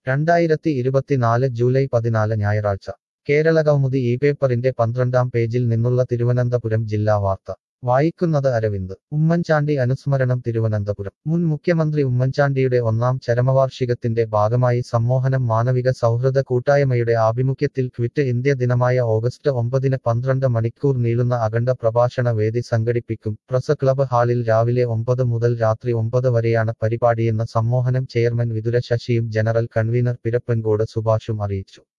രണ്ടായിരത്തി ഇരുപത്തിനാല് ജൂലൈ പതിനാല് ഞായറാഴ്ച കേരള കൗമുദി ഈ പേപ്പറിന്റെ പന്ത്രണ്ടാം പേജിൽ നിന്നുള്ള തിരുവനന്തപുരം ജില്ലാ വാർത്ത വായിക്കുന്നത് അരവിന്ദ് ഉമ്മൻചാണ്ടി അനുസ്മരണം തിരുവനന്തപുരം മുൻ മുഖ്യമന്ത്രി ഉമ്മൻചാണ്ടിയുടെ ഒന്നാം ചരമവാർഷികത്തിന്റെ ഭാഗമായി സമ്മോഹനം മാനവിക സൗഹൃദ കൂട്ടായ്മയുടെ ആഭിമുഖ്യത്തിൽ ക്വിറ്റ് ഇന്ത്യ ദിനമായ ഓഗസ്റ്റ് ഒമ്പതിന് പന്ത്രണ്ട് മണിക്കൂർ നീളുന്ന അഖണ്ഡ പ്രഭാഷണ വേദി സംഘടിപ്പിക്കും പ്രസ് ക്ലബ് ഹാളിൽ രാവിലെ ഒമ്പത് മുതൽ രാത്രി ഒമ്പത് വരെയാണ് പരിപാടിയെന്ന് സമ്മോഹനം ചെയർമാൻ വിതുര ശശിയും ജനറൽ കൺവീനർ പിരപ്പൻകോട് സുഭാഷും അറിയിച്ചു